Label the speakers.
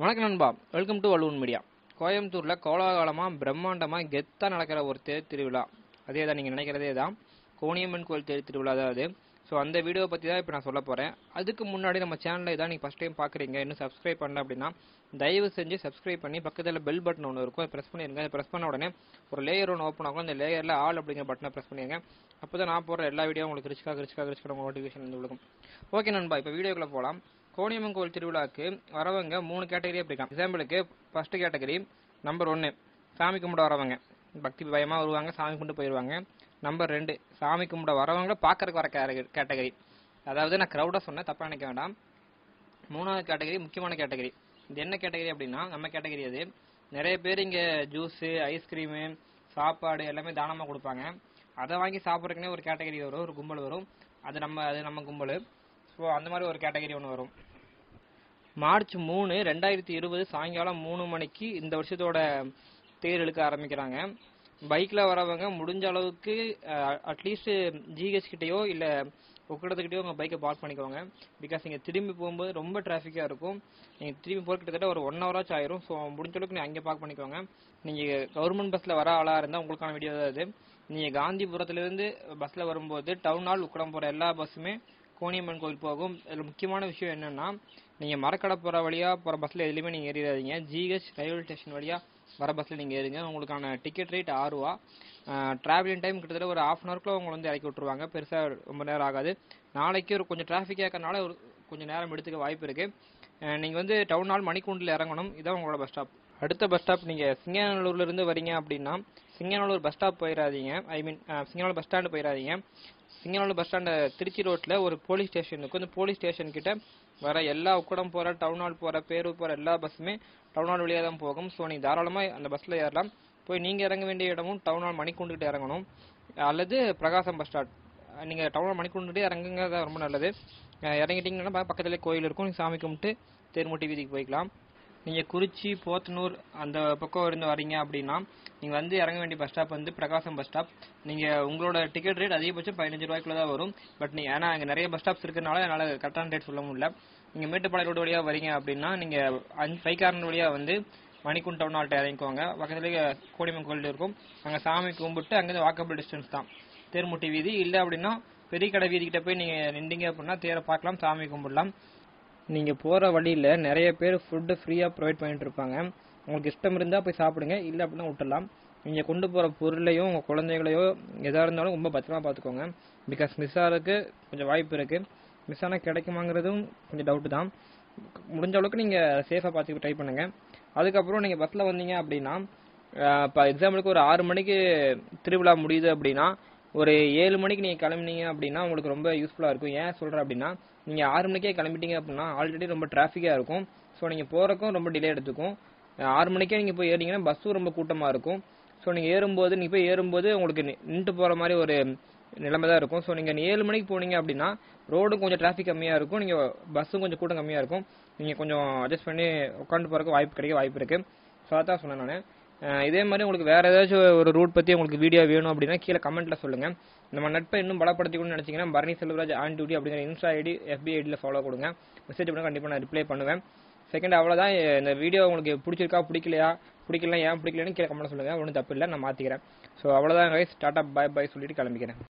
Speaker 1: வணக்கம் நண்பா welcome to வலுவன் media கோயம்புத்தூரில் கோலாகலமாக பிரம்மாண்டமாக கெத்தாக நடக்கிற ஒரு தேர் திருவிழா அதே தான் நீங்கள் நினைக்கிறதே தான் கோணியம்மன் கோயில் தேர் திருவிழா தான் அது ஸோ அந்த வீடியோ பற்றி தான் இப்போ நான் சொல்ல போகிறேன் அதுக்கு முன்னாடி நம்ம சேனலில் இதான் நீங்கள் ஃபஸ்ட் டைம் பார்க்குறீங்க இன்னும் சப்ஸ்கிரைப் பண்ணல அப்படின்னா தயவு செஞ்சு சப்ஸ்கிரைப் பண்ணி பக்கத்தில் பெல் பட்டன் ஒன்று இருக்கும் அதை ப்ரெஸ் பண்ணிடுங்க அதை ப்ரெஸ் பண்ண உடனே ஒரு லேயர் ஒன்று ஓப்பன் ஆகும் அந்த லேயரில் ஆல் அப்படிங்கிற பட்டனை ப்ரெஸ் பண்ணிடுங்க அப்போ தான் நான் போடுற எல்லா வீடியோ உங்களுக்கு ரிச்காக ரிச்காக ரிச்காக நோட்டிஃபிகேஷன் வந்து விழுகும் ஓகே நண்பா இப்போ வீடியோக்குள்ளே போகலாம் கோணியம்மன் கோயில் திருவிழாக்கு வரவங்க மூணு கேட்டகரியாக பிரிக்கலாம் எக்ஸாம்பிளுக்கு ஃபர்ஸ்ட் கேட்டகரி நம்பர் ஒன்று சாமி கும்பிட வரவங்க பக்தி பயமாக வருவாங்க சாமி கும்பிட்டு போயிடுவாங்க நம்பர் ரெண்டு சாமி கும்பிட வரவங்கள பார்க்கறதுக்கு வர கேட்டகரி அதாவது நான் க்ரௌடாக சொன்னேன் தப்பாக நினைக்க வேண்டாம் மூணாவது கேட்டகரி முக்கியமான கேட்டகரி இது என்ன கேட்டகரி அப்படின்னா நம்ம கேட்டகரி அது நிறைய பேர் இங்கே ஜூஸு ஐஸ்கிரீமு சாப்பாடு எல்லாமே தானமாக கொடுப்பாங்க அதை வாங்கி சாப்பிட்றதுக்குனே ஒரு கேட்டகரி வரும் ஒரு கும்பல் வரும் அது நம்ம அது நம்ம கும்பல் ஸோ அந்த மாதிரி ஒரு கேட்டகரி ஒன்று வரும் மார்ச் மூணு ரெண்டாயிரத்தி இருபது சாயங்காலம் மூணு மணிக்கு இந்த வருஷத்தோட தேர் இழுக்க ஆரம்பிக்கிறாங்க பைக்கில் வரவங்க முடிஞ்ச அளவுக்கு அட்லீஸ்ட் ஜிஹெச் கிட்டேயோ இல்லை உக்கடத்துக்கிட்டேயோ உங்கள் பைக்கை பார்க் பண்ணிக்கோங்க பிகாஸ் நீங்கள் திரும்பி போகும்போது ரொம்ப டிராஃபிக்காக இருக்கும் நீங்கள் திரும்பி போகிற கிட்டத்தட்ட ஒரு ஒன் ஹவராச்சும் ஆயிரும் ஸோ முடிஞ்ச அளவுக்கு நீங்கள் அங்கே பார்க் பண்ணிக்கோங்க நீங்கள் கவர்மெண்ட் பஸ்ஸில் வர ஆளாக இருந்தால் உங்களுக்கான வீடியோ தான் அது நீங்கள் காந்திபுரத்துலேருந்து பஸ்ஸில் வரும்போது டவுன் ஹால் உக்கடம் போகிற எல்லா பஸ்ஸுமே கோணியம்மன் கோயில் போகும் இதில் முக்கியமான விஷயம் என்னென்னா நீங்கள் மரக்கடை போகிற வழியாக போகிற பஸ்ஸில் எதுலையுமே நீங்கள் ஏறிடாதீங்க ஜிஹெச் ரயில்வே ஸ்டேஷன் வழியாக வர பஸ்ஸில் நீங்கள் ஏறுங்க உங்களுக்கான டிக்கெட் ரேட் ஆறு ரூபா ட்ராவலிங் டைம் கிட்டத்தட்ட ஒரு ஆஃப் அன் ஹவர்க்குள்ள உங்களை வந்து இறக்கி விட்ருவாங்க பெருசாக ரொம்ப நேரம் ஆகாது நாளைக்கு ஒரு கொஞ்சம் டிராஃபிக்காக இருக்கிறனால ஒரு கொஞ்சம் நேரம் எடுத்துக்க வாய்ப்பு இருக்குது நீங்கள் வந்து டவுன் ஹால் மணிக்கூண்டில் இறங்கணும் இதான் உங்களோட பஸ் ஸ்டாப் அடுத்த பஸ் ஸ்டாப் நீங்கள் சிங்கநல்லூர்லேருந்து வரீங்க அப்படின்னா சிங்கநல்லூர் பஸ் ஸ்டாப் போயிடாதீங்க I mean Singanallur bus stand போயிடாதீங்க சிங்கநல்லூர் பஸ் ஸ்டாண்டு திருச்சி ரோட்டில் ஒரு போலீஸ் ஸ்டேஷன் இருக்கும் அந்த போலீஸ் ஸ்டேஷன் கிட்ட வர எல்லா உக்கடம் போகிற டவுன் ஹால் போகிற பேரூர் போகிற எல்லா பஸ்ஸுமே டவுன் ஹால் வழியாக தான் போகும் ஸோ நீங்கள் தாராளமாக அந்த பஸ்ஸில் ஏறலாம் போய் நீங்கள் இறங்க வேண்டிய இடமும் டவுன் ஹால் மணிக்கூண்டுகிட்ட இறங்கணும் அல்லது பிரகாசம் பஸ் ஸ்டாண்ட் நீங்கள் டவுன் ஹால் மணிக்கூண்டுகிட்டே இறங்குங்க தான் ரொம்ப நல்லது இறங்கிட்டீங்கன்னா பக்கத்துலேயே கோயில் இருக்கும் நீங்கள் சாமி கும்பிட்டு தேர்முட்டி வீதிக்கு போய்க்கலாம் நீங்கள் குறிச்சி போத்தனூர் அந்த பக்கம் இருந்து வரீங்க அப்படின்னா நீங்கள் வந்து இறங்க வேண்டிய பஸ் ஸ்டாப் வந்து பிரகாசம் பஸ் ஸ்டாப் நீங்கள் உங்களோட டிக்கெட் ரேட் அதிகபட்சம் பதினஞ்சு ரூபாய்க்குள்ள தான் வரும் பட் நீங்கள் ஏன்னா அங்கே நிறைய பஸ் ஸ்டாப்ஸ் இருக்கிறனால என்னால் கரெக்டான ரேட் சொல்ல முடியல நீங்கள் மேட்டுப்பாளைய ரோடு வழியாக வரீங்க அப்படின்னா நீங்கள் அஞ்சு பைக்காரன் வழியாக வந்து மணிக்குண்ட் டவுன் ஹால்ட்ட இறங்கிக்கோங்க பக்கத்துலேயே கோடிமன் கோயில் இருக்கும் அங்கே சாமி கும்பிட்டு அங்கேருந்து வாக்கபிள் டிஸ்டன்ஸ் தான் தேர்முட்டி வீதி இல்லை அப்படின்னா பெரிய கடை வீதிக்கிட்ட போய் நீங்கள் நின்றீங்க அப்படின்னா தேரை பார்க்கலாம் சாமி கும்பிடலாம் நீங்கள் போகிற வழியில் நிறைய பேர் ஃபுட்டு ஃப்ரீயாக ப்ரொவைட் பண்ணிட்டு இருப்பாங்க உங்களுக்கு இஷ்டம் இருந்தால் போய் சாப்பிடுங்க இல்லை அப்படின்னா விட்டுடலாம் நீங்கள் கொண்டு போகிற பொருளையும் உங்கள் குழந்தைகளையோ எதாக இருந்தாலும் ரொம்ப பத்திரமா பார்த்துக்கோங்க பிகாஸ் மிஸ் ஆகிறதுக்கு கொஞ்சம் வாய்ப்பு இருக்குது மிஸ் ஆனால் கிடைக்குமாங்கிறதும் கொஞ்சம் டவுட்டு தான் முடிஞ்ச அளவுக்கு நீங்கள் சேஃபாக பார்த்துக்க ட்ரை பண்ணுங்கள் அதுக்கப்புறம் நீங்கள் பஸ்ஸில் வந்தீங்க அப்படின்னா இப்போ எக்ஸாம்பிளுக்கு ஒரு ஆறு மணிக்கு திருவிழா முடியுது அப்படின்னா ஒரு ஏழு மணிக்கு நீங்கள் கிளம்புனீங்க அப்படின்னா உங்களுக்கு ரொம்ப யூஸ்ஃபுல்லாக இருக்கும் ஏன் சொல்கிறேன் அப்படின்னா நீங்கள் ஆறு மணிக்கே கிளம்பிட்டீங்க அப்படின்னா ஆல்ரெடி ரொம்ப டிராஃபிக்காக இருக்கும் ஸோ நீங்கள் போகிறக்கும் ரொம்ப டிலே எடுத்துக்கும் ஆறு மணிக்கே நீங்கள் போய் ஏறிங்கன்னா பஸ்ஸும் ரொம்ப கூட்டமாக இருக்கும் ஸோ நீங்கள் ஏறும்போது நீங்கள் போய் ஏறும்போது உங்களுக்கு நின்று போகிற மாதிரி ஒரு நிலைமை தான் இருக்கும் ஸோ நீங்கள் ஏழு மணிக்கு போனீங்க அப்படின்னா ரோடும் கொஞ்சம் டிராஃபிக் கம்மியாக இருக்கும் நீங்கள் பஸ்ஸும் கொஞ்சம் கூட்டம் கம்மியாக இருக்கும் நீங்கள் கொஞ்சம் அட்ஜஸ்ட் பண்ணி உட்காந்து போகிறதுக்கு வாய்ப்பு கிடைக்க வாய்ப்பு இருக்குது ஸோ அதான் சொன்னேன் நான் இதே மாதிரி உங்களுக்கு வேறு ஏதாச்சும் ஒரு ரூட் பற்றி உங்களுக்கு வீடியோ வேணும் அப்படின்னா கீழே கமெண்ட்டில் சொல்லுங்கள் நம்ம நட்பை இன்னும் பலப்படுத்திக்கணும்னு நினச்சிங்கன்னா பரணி செல்வராஜ் ஆன் டியூட்டி அப்படிங்கிற இன்ஸ்டா ஐடி எஃபி ஐடியில் ஃபாலோ கொடுங்க மெசேஜ் பண்ண கண்டிப்பாக நான் ரிப்ளை பண்ணுவேன் செகண்ட் அவ்வளோதான் இந்த வீடியோ உங்களுக்கு பிடிச்சிருக்கா பிடிக்கலையா பிடிக்கல ஏன் பிடிக்கலன்னு கீழே கமெண்ட் சொல்லுங்கள் ஒன்றும் தப்பு இல்லை நான் மாற்றிக்கிறேன் ஸோ அவ்வளோதான் கைஸ் டாட்டா பாய் பாய் சொல்லிட்டு கிளம்பிக்கிறேன்